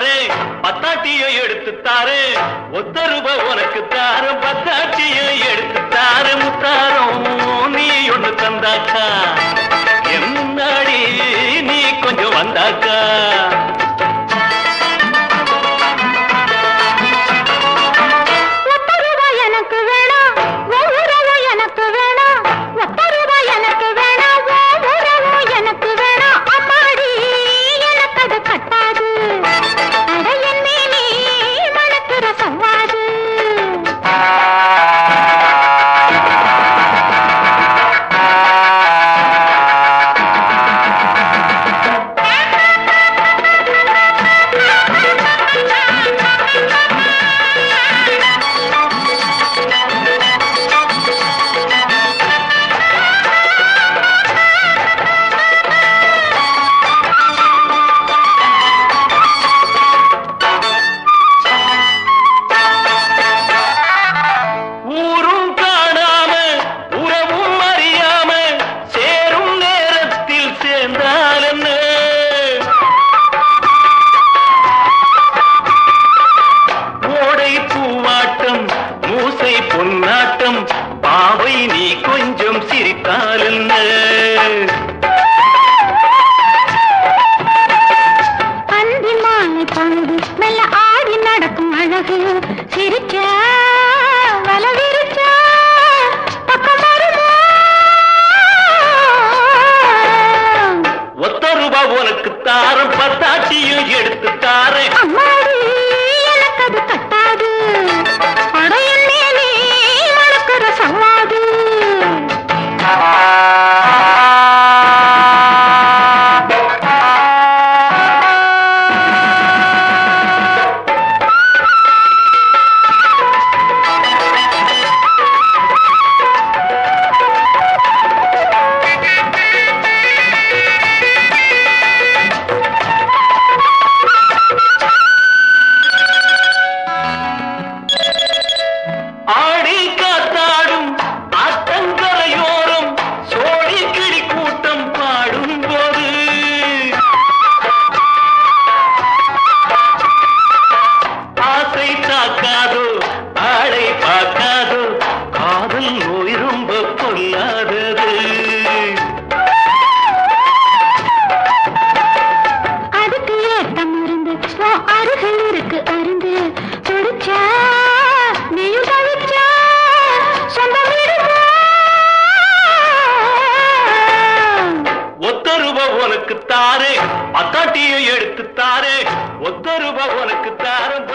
தாரே பத்தாட்டியும் எடுத்து தாரே ஒத்த ரூபா உனக்கு தாரம் பத்தாட்டியும் எடுத்து தாரே முத்தாரம் நீ ஒண்ணு தந்தாக்கா என் முன்னாடி நீ கொஞ்சம் வந்தாக்கா ஒத்த ரூபாய் எனக்கு வேணாம் உன் உறவு எனக்கு வேணாம் ஒத்த ரூபாய் எனக்கு வேணாம் உன் உறவு எனக்கு வேணாம் அம்மாடி எனக்கு அது கட்டாது அட என் மேலே மணக்கிற சவ்வாது ஊரும் காணாம உறவும் அறியாம சேரும் நேரத்தில் சேர்ந்தால் என்ன ஓடை பூவாட்டம் மூசை பொன்னாட்டம் பாவை நீ கொஞ்சம் சிரித்தால் என்ன அந்தி மாலை பொழுது மெல்ல ஆடி நடக்கும் அழகு சிரிச்ச வலவிரிச்ச பக்கம் வருமா ஒத்த ரூபா உனக்கு தாரம் பத்தாட்டியும் எடுத்து தாரேன் அம்மாடி எனக்கு அது கட்டாது அடையன் மேலே மணக்கிற சவாது ஆடி காத்தாடும் ஆத்தங்கரையோரம் சோழி கிளி கூட்டம் பாடும் போது ஆசை தாக்காதோ ஆளை பார்க்காதோ காதல் நோய் ரொம்ப பொல்லாதது அதுக்கு ஏத்த மருந்து உன் அருகில் இருக்கு அருந்து துடிச்சா நீயும் தவிச்சா சொந்தம் இருமா ஒத்த ரூபா உனக்கு தாரே அத்தாட்டியும் எடுத்து தாரே ஒத்த ரூபா உனக்கு தாரம்